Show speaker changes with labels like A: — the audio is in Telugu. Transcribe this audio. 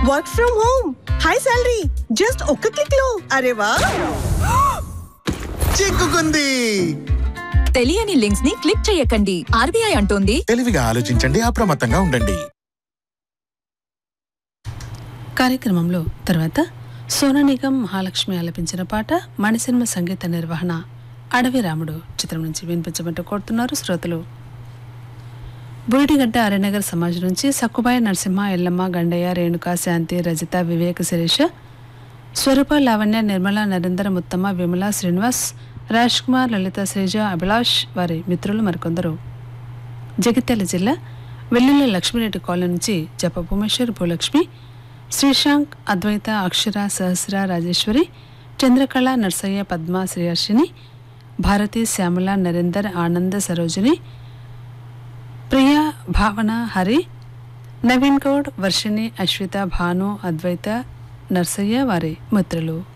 A: work from home high salary just ఒక్క క్లిక్ లో అరే వా
B: చిక్కుకుంది
C: తెలియని లింక్స్ ని క్లిక్ చేయకండి ఆర్బీఐ అంటోంది
B: తెలివిగా ఆలోచించండి అప్రమత్తంగా ఉండండి
D: కార్యక్రమంలో తర్వాత సోనా నిగమ్ మహాలక్ష్మి ఆలపించిన పాట మణిసినిమ సంగీత నిర్వహణ అడవి రాముడు చిత్రం నుంచి వినిపించమంటూ కోరుతున్నారు శ్రోతలు బురిటిగడ్డ అరణ్యగర్ సమాజ్ నుంచి సక్కుబాయి నరసింహ ఎల్లమ్మ గండయ్య రేణుక శాంతి రజిత వివేక శిరీష స్వరూప లావణ్య నిర్మల నరేందర్ ముత్తమ్మ విమల శ్రీనివాస్ రాజ్ కుమార్ లలిత శ్రీజ అభిలాష్ వారి మిత్రులు మరికొందరు జగిత్యాల జిల్లా వెల్లుల్లి లక్ష్మీరెడ్డి కాలనీ నుంచి జప భూమేశ్వర్ భూలక్ష్మి శ్రీశాంక్ అద్వైత అక్షర సహస్ర రాజేశ్వరి చంద్రకళ నర్సయ్య పద్మ శ్రీహర్షిని భారతి శ్యామల నరేందర్ ఆనంద సరోజిని ప్రియా భావన హరి నవీన్ గౌడ్ వర్షిణి అశ్విత భాను అద్వైత నర్సయ్య వారి మిత్రులు